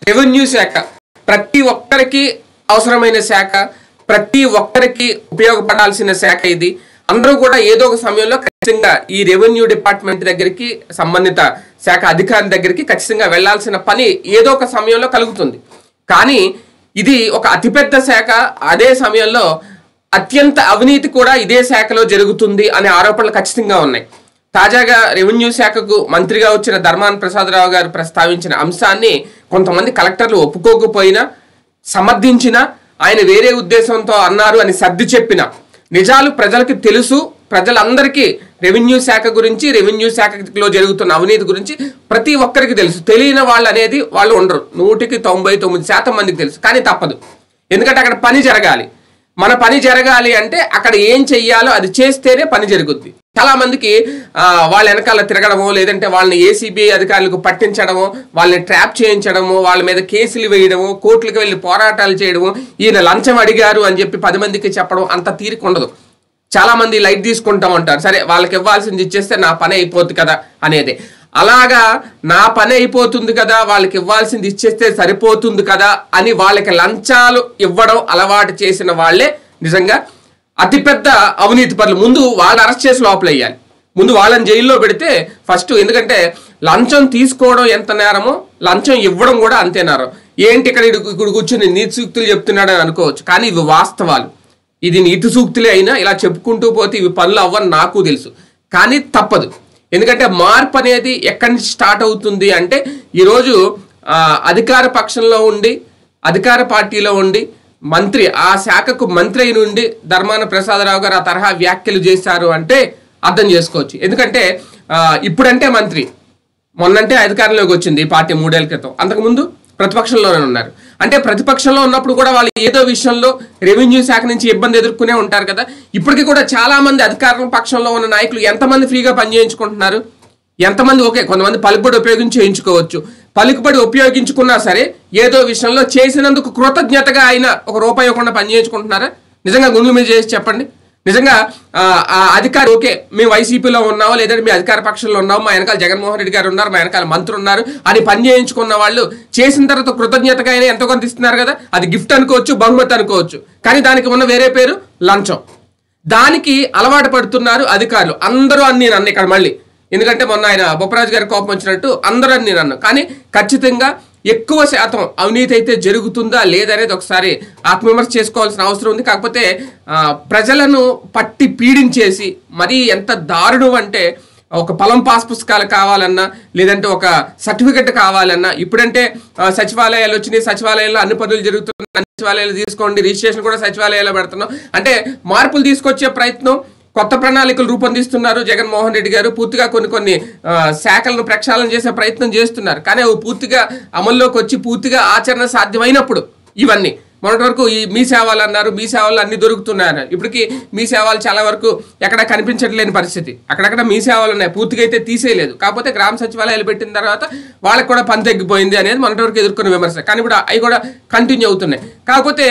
Revenue శాఖ ప్రతి ఒక్కరికి అవసరమైన శాఖ ప్రతి ఒక్కరికి ఉపయోగపడాల్సిన శాఖ ఇది అందరూ కూడా ఏదో ఒక సమయంలో ఖచ్చితంగా ఈ రెవెన్యూ డిపార్ట్మెంట్ దగ్గరికి సంబంధిత శాఖ అధికారి దగ్గరికి ఖచ్చితంగా వెళ్లాల్సిన పని ఏదో ఒక సమయంలో కలుగుతుంది కానీ ఇది ఒక అతిపెద్ద శాఖ అదే సమయంలో అత్యంత అవినీతి కూడా ఇదే శాఖలో జరుగుతుంది అనే ఆరోపణలు ఖచ్చితంగా ఉన్నాయి తాజాగా రెవెన్యూ శాఖకు మంత్రిగా వచ్చిన ధర్మాన ప్రసాదరావు గారు ప్రస్తావించిన అంశాన్ని కొంతమంది కలెక్టర్లు ఒప్పుకోకపోయినా సమర్థించిన ఆయన వేరే ఉద్దేశంతో అన్నారు అని సర్ది చెప్పిన నిజాలు ప్రజలకు తెలుసు ప్రజలందరికీ రెవెన్యూ శాఖ గురించి రెవెన్యూ శాఖలో జరుగుతున్న అవినీతి గురించి ప్రతి ఒక్కరికి తెలుసు తెలియని వాళ్ళు అనేది వాళ్ళు ఉండరు నూటికి తొంభై తొమ్మిది శాతం మందికి తెలుసు కానీ తప్పదు ఎందుకంటే అక్కడ పని జరగాలి మన పని జరగాలి అంటే అక్కడ ఏం చెయ్యాలో అది చేస్తేనే పని జరుగుద్ది చాలా మందికి ఆ, వాళ్ళ వెనకాల తిరగడమో లేదంటే వాళ్ళని ఏసీబీ అధికారులకు పట్టించడమో వాళ్ళని ట్రాప్ చేయించడము వాళ్ళ మీద కేసులు వేయడము కోర్టులకు వెళ్ళి పోరాటాలు చేయడము ఈయన లంచం అడిగారు అని చెప్పి పది మందికి చెప్పడం అంత తీరిక ఉండదు చాలా మంది లైట్ తీసుకుంటా ఉంటారు సరే వాళ్ళకి ఇవ్వాల్సింది ఇచ్చేస్తే నా పని అయిపోద్ది కదా అనేది అలాగా నా పని అయిపోతుంది కదా వాళ్ళకి ఇవ్వాల్సింది ఇచ్చేస్తే సరిపోతుంది కదా అని వాళ్ళకి లంచాలు ఇవ్వడం అలవాటు చేసిన వాళ్ళే నిజంగా అతిపెద్ద అవినీతి పనులు ముందు వాళ్ళని అరెస్ట్ చేసి లోపల వేయాలి ముందు వాళ్ళని జైల్లో పెడితే ఫస్ట్ ఎందుకంటే లంచం తీసుకోవడం ఎంత నేరమో లంచం ఇవ్వడం కూడా అంతే నేరం ఏంటి ఇక్కడ ఈడు- ఇక్కడ కూర్చుని నీతి సూక్తులు చెప్తున్నాడని అనుకోవచ్చు కానీ ఇవి వాస్తవాలు ఇది నీతి సూక్తులే అయినా ఇలా చెప్పుకుంటూ పోతే ఇవి పనులు అవ్వని నాకు తెలుసు కానీ తప్పదు ఎందుకంటే మార్పు అనేది ఎక్కడి నుంచి స్టార్ట్ అవుతుంది అంటే ఈరోజు ఆ, అధికార పక్షంలో ఉండి అధికార పార్టీలో ఉండి మంత్రి ఆ శాఖకు మంత్రి అయిన ఉండి ధర్మాన ప్రసాదరావు గారు ఆ తరహా వ్యాఖ్యలు చేశారు అంటే అర్థం చేసుకోవచ్చు ఎందుకంటే ఆ, ఇప్పుడంటే మంత్రి మొన్నంటే అధికారంలోకి వచ్చింది ఈ పార్టీ మూడేళ్ల క్రితం అంతకుముందు ప్రతిపక్షంలోనే ఉన్నారు అంటే ప్రతిపక్షంలో ఉన్నప్పుడు కూడా వాళ్ళు ఏదో విషయంలో రెవెన్యూ శాఖ నుంచి ఇబ్బంది ఎదుర్కొనే ఉంటారు కదా ఇప్పటికీ కూడా చాలా మంది అధికార పక్షంలో ఉన్న నాయకులు ఎంతమంది ఫ్రీగా పనిచేయించుకుంటున్నారు ఎంతమంది ఓకే కొంతమంది పలుకుబడి ఉపయోగించి చేయించుకోవచ్చు పలుకుబడి ఉపయోగించుకున్నా సరే ఏదో విషయంలో చేసినందుకు కృతజ్ఞతగా ఆయన ఒక రూపాయి ఇవ్వకుండా పని చేయించుకుంటున్నారా నిజంగా గుండు మీద చేసి చెప్పండి నిజంగా ఆ, ఆ అధికారి ఓకే మేము వైసీపీలో ఉన్నామో లేదంటే మీ అధికార పక్షంలో ఉన్నాము మా వెనకాల జగన్మోహన్ రెడ్డి గారు ఉన్నారు మా వెనకాల మంత్రులు ఉన్నారు అని పని చేయించుకున్న వాళ్ళు చేసిన తర్వాత కృతజ్ఞతగా అయినా ఎంతో కొంత ఇస్తున్నారు కదా అది గిఫ్ట్ అనుకోవచ్చు బహుమతి అనుకోవచ్చు కానీ దానికి ఉన్న వేరే పేరు లంచం దానికి అలవాటు పడుతున్నారు అధికారులు అందరూ అన్ని నన్ను ఇక్కడ మళ్ళీ ఎందుకంటే మొన్న ఆయన బొప్పరాజు గారి కోపం వచ్చినట్టు అందరూ అన్ని నన్ను కానీ ఖచ్చితంగా ఎక్కువ శాతం అవినీతి అయితే జరుగుతుందా లేదనేది ఒకసారి ఆత్మవిమర్శ చేసుకోవాల్సిన అవసరం ఉంది కాకపోతే ఆ, ప్రజలను పట్టి పీడించేసి మరీ ఎంత దారుణం అంటే ఒక పొలం పాస్ పుస్తకాలు కావాలన్నా లేదంటే ఒక సర్టిఫికెట్ కావాలన్నా ఇప్పుడంటే ఆ, సచివాలయాలు వచ్చినాయి సచివాలయంలో అన్ని పనులు జరుగుతున్నాయి అన్ని సచివాలయాలు తీసుకోండి రిజిస్ట్రేషన్ కూడా సచివాలయాల్లో పెడుతున్నాం అంటే మార్పులు తీసుకొచ్చే ప్రయత్నం కొత్త ప్రణాళికలు రూపొందిస్తున్నారు జగన్మోహన్ రెడ్డి గారు పూర్తిగా కొన్ని కొన్ని ఆ, శాఖలను ప్రక్షాళన చేసే ప్రయత్నం చేస్తున్నారు కానీ అవి పూర్తిగా అమల్లోకి వచ్చి పూర్తిగా ఆచరణ సాధ్యమైనప్పుడు ఇవన్నీ మొన్నటి వరకు ఈ మీ సేవలు అన్నారు మీ సేవలు అన్ని దొరుకుతున్నాయని ఇప్పటికి మీ సేవలు చాలా వరకు ఎక్కడ కనిపించట్లేని పరిస్థితి అక్కడక్కడ మీ సేవలు ఉన్నాయి పూర్తిగా అయితే తీసేయలేదు కాకపోతే గ్రామ సచివాలయాలు పెట్టిన తర్వాత వాళ్ళకి కూడా పని తగ్గిపోయింది అనేది మొన్నటి వరకు ఎదుర్కొన్న విమర్శ కానీ ఇప్పుడు అవి కూడా కంటిన్యూ అవుతున్నాయి కాకపోతే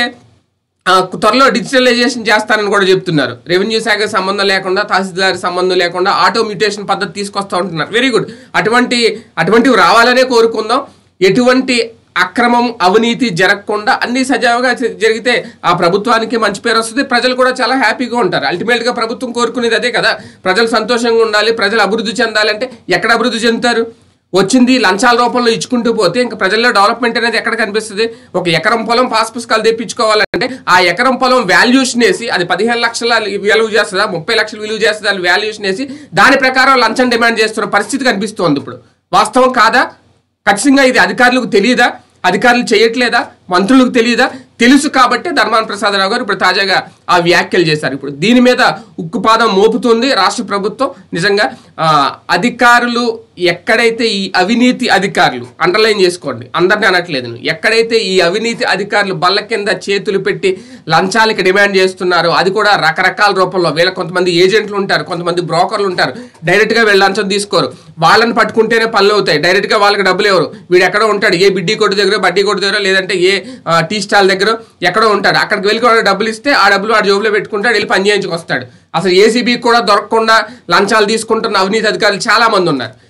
ఆ, త్వరలో డిజిటలైజేషన్ చేస్తానని కూడా చెప్తున్నారు రెవెన్యూ శాఖ సంబంధం లేకుండా తహసీల్దార్ సంబంధం లేకుండా ఆటో మ్యూటేషన్ పద్ధతి తీసుకొస్తా ఉంటున్నారు వెరీ గుడ్ అటువంటి అటువంటివి రావాలనే కోరుకుందాం ఎటువంటి అక్రమం అవినీతి జరగకుండా అన్ని సజావుగా జ- జరిగితే ఆ ప్రభుత్వానికి మంచి పేరు వస్తుంది ప్రజలు కూడా చాలా హ్యాపీగా ఉంటారు అల్టిమేట్గా ప్రభుత్వం కోరుకునేది అదే కదా ప్రజలు సంతోషంగా ఉండాలి ప్రజలు అభివృద్ధి చెందాలంటే ఎక్కడ అభివృద్ధి చెందుతారు వచ్చింది లంచాల రూపంలో ఇచ్చుకుంటూ పోతే ఇంకా ప్రజల్లో డెవలప్మెంట్ అనేది ఎక్కడ కనిపిస్తుంది ఒక ఎకరం పొలం పాస్ పుస్తకాలు తెప్పించుకోవాలంటే ఆ ఎకరం పొలం వాల్యూషన్ వేసి అది పదిహేను లక్షల విలువ చేస్తుందా ముప్పై లక్షలు విలువ చేస్తుందా అని వాల్యూషన్ వేసి దాని ప్రకారం లంచం డిమాండ్ చేస్తున్న పరిస్థితి కనిపిస్తోంది ఇప్పుడు వాస్తవం కాదా ఖచ్చితంగా ఇది అధికారులకు తెలియదా అధికారులు చేయట్లేదా మంత్రులకు తెలియదా తెలుసు కాబట్టి ధర్మాన ప్రసాదరావు గారు ఇప్పుడు తాజాగా ఆ వ్యాఖ్యలు చేశారు ఇప్పుడు దీని మీద ఉక్కుపాదం మోపుతుంది రాష్ట్ర ప్రభుత్వం నిజంగా ఆ, అధికారులు ఎక్కడైతే ఈ అవినీతి అధికారులు అండర్లైన్ చేసుకోండి అందరినీ అనట్లేదు నేను. ఎక్కడైతే ఈ అవినీతి అధికారులు బల్ల కింద చేతులు పెట్టి లంచాలకి డిమాండ్ చేస్తున్నారో అది కూడా రకరకాల రూపంలో వీళ్ళ కొంతమంది ఏజెంట్లు ఉంటారు కొంతమంది బ్రోకర్లు ఉంటారు డైరెక్ట్గా వీళ్ళు లంచం తీసుకోరు వాళ్ళని పట్టుకుంటేనే పనులు అవుతాయి డైరెక్ట్గా వాళ్ళకి డబ్బులు ఎవరు వీడు ఎక్కడో ఉంటాడు ఏ బిడ్డీ కొట్టు దగ్గర బడ్డీ కొట్టు దగ్గర లేదంటే ఏ ఆ, టీ స్టాల్ దగ్గర ఎక్కడో ఉంటాడు అక్కడికి వెళ్ళి కూడా డబ్బులు ఇస్తే ఆ డబ్బులు వాడు జోబులో పెట్టుకుంటాడు వెళ్ళి పని చేయించుకొస్తాడు అసలు ఏసీబీ కూడా దొరకకుండా లంచాలు తీసుకుంటున్న అవినీతి అధికారులు చాలా మంది ఉన్నారు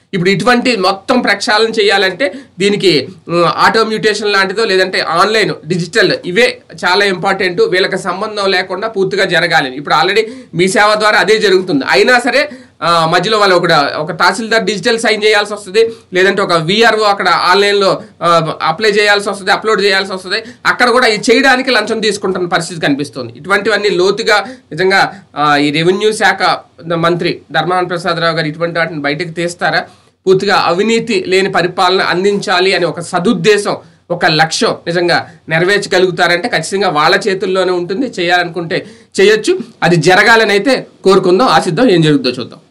ఇప్పుడు ఇటువంటి మొత్తం ప్రక్షాళన చేయాలంటే దీనికి ఉమ్, ఆటో మ్యూటేషన్ లాంటిదో లేదంటే ఆన్లైన్ డిజిటల్ ఇవే చాలా ఇంపార్టెంట్ వీళ్ళకి సంబంధం లేకుండా పూర్తిగా జరగాలి ఇప్పుడు ఆల్రెడీ మీ సేవ ద్వారా అదే జరుగుతుంది అయినా సరే ఆ, మధ్యలో వాళ్ళు ఒక ఒక తహసీల్దార్ డిజిటల్ సైన్ చేయాల్సి వస్తుంది లేదంటే ఒక విఆర్ఓ అక్కడ ఆన్లైన్లో అప్లై చేయాల్సి వస్తుంది అప్లోడ్ చేయాల్సి వస్తుంది అక్కడ కూడా ఇది చేయడానికి లంచం తీసుకుంటున్న పరిస్థితి కనిపిస్తుంది ఇటువంటివన్నీ లోతుగా నిజంగా ఆ, ఈ రెవెన్యూ శాఖ మంత్రి ధర్మాన ప్రసాదరావు గారు ఇటువంటి వాటిని బయటకు తీస్తారా పూర్తిగా అవినీతి లేని పరిపాలన అందించాలి అని ఒక సదుద్దేశం ఒక లక్ష్యం నిజంగా నెరవేర్చగలుగుతారంటే ఖచ్చితంగా వాళ్ళ చేతుల్లోనే ఉంటుంది చేయాలనుకుంటే చేయొచ్చు అది జరగాలని అయితే కోరుకుందాం ఆశిద్దాం ఏం జరుగుతుందో చూద్దాం